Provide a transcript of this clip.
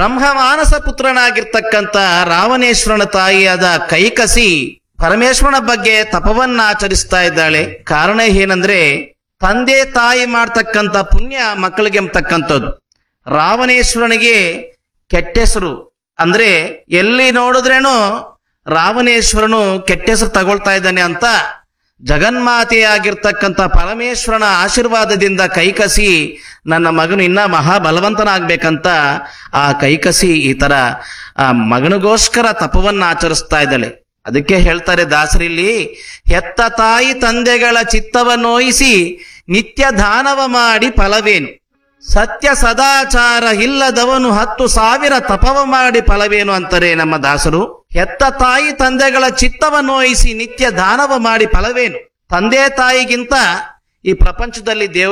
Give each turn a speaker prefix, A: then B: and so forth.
A: ಬ್ರಹ್ಮ ಮಾನಸ ಪುತ್ರನಾಗಿರ್ತಕ್ಕಂಥ ರಾವಣೇಶ್ವರನ ತಾಯಿಯಾದ ಕೈಕಸಿ ಪರಮೇಶ್ವರನ ಬಗ್ಗೆ ತಪವನ್ನ ಆಚರಿಸ್ತಾ ಇದ್ದಾಳೆ ಕಾರಣ ಏನಂದ್ರೆ ತಂದೆ ತಾಯಿ ಮಾಡ್ತಕ್ಕಂಥ ಪುಣ್ಯ ಮಕ್ಕಳಿಗೆ ಎಂಬತಕ್ಕಂಥದ್ದು ರಾವಣೇಶ್ವರನಿಗೆ ಕೆಟ್ಟ ಹೆಸರು ಅಂದ್ರೆ ಎಲ್ಲಿ ನೋಡಿದ್ರೇನು ರಾವಣೇಶ್ವರನು ಕೆಟ್ಟ ಹೆಸರು ತಗೊಳ್ತಾ ಇದ್ದಾನೆ ಅಂತ ಜಗನ್ಮಾತೆಯಾಗಿರ್ತಕ್ಕಂಥ ಪರಮೇಶ್ವರನ ಆಶೀರ್ವಾದದಿಂದ ಕೈಕಸಿ ನನ್ನ ಮಗನು ಇನ್ನ ಮಹಾಬಲವಂತನಾಗ್ಬೇಕಂತ ಆ ಕೈಕಸಿ ಈ ತರ ಆ ಮಗನಿಗೋಸ್ಕರ ತಪವನ್ನ ಆಚರಿಸ್ತಾ ಇದ್ದಾಳೆ ಅದಕ್ಕೆ ಹೇಳ್ತಾರೆ ದಾಸರಿಲ್ಲಿ ಹೆತ್ತ ತಾಯಿ ತಂದೆಗಳ ಚಿತ್ತವನ್ನೋಯಿಸಿ ನಿತ್ಯ ದಾನವ ಮಾಡಿ ಫಲವೇನು ಸತ್ಯ ಸದಾಚಾರ ಇಲ್ಲದವನು ಹತ್ತು ಸಾವಿರ ತಪವ ಮಾಡಿ ಫಲವೇನು ಅಂತಾರೆ ನಮ್ಮ ದಾಸರು ಹೆತ್ತ ತಾಯಿ ತಂದೆಗಳ ಚಿತ್ತವನ್ನೋಯಿಸಿ ನಿತ್ಯ ದಾನವ ಮಾಡಿ ಫಲವೇನು ತಂದೆ ತಾಯಿಗಿಂತ ಈ ಪ್ರಪಂಚದಲ್ಲಿ ದೇವ